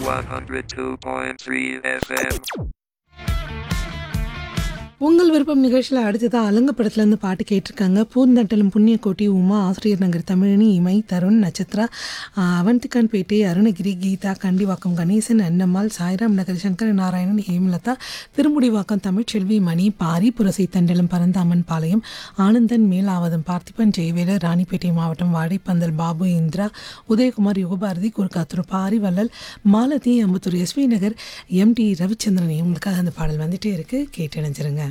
102.3 FM. உங்கள் விருப்பம் நிகழ்ச்சியில் அடுத்ததாக அலங்க படத்துலேருந்து பாட்டு கேட்டிருக்காங்க பூந்தட்டலும் புண்ணியக்கோட்டி உமா ஆசிரியர் நகர் தமிழினி இமை தருண் நட்சத்திரா ஆஹ், அவந்திகான்பேட்டை அருணகிரி கீதா கண்டிவாக்கம் கணேசன் அன்னம்மாள் சாய்ராம் நகர் சங்கர நாராயணன் ஹேமலதா திருமுடிவாக்கம் தமிழ்ச்செல்வி மணி பாரி புரசை தண்டலம் பரந்தாமன் பாளையம் ஆனந்தன் மேலாவதம் பார்த்திபன் ஜெயவேலு ராணிப்பேட்டை மாவட்டம் வாடிப்பந்தல் பாபு இந்திரா உதயகுமார் யுகபாரதி குறுக்காத்தூர் பாரி வள்ளல் மாலதி அம்பத்தூர் எஸ்வி நகர் எம்டி ரவிச்சந்திரன் இவங்களுக்காக அந்த பாடல் வந்துட்டே இருக்கு கேட்டு இணைஞ்சிருங்க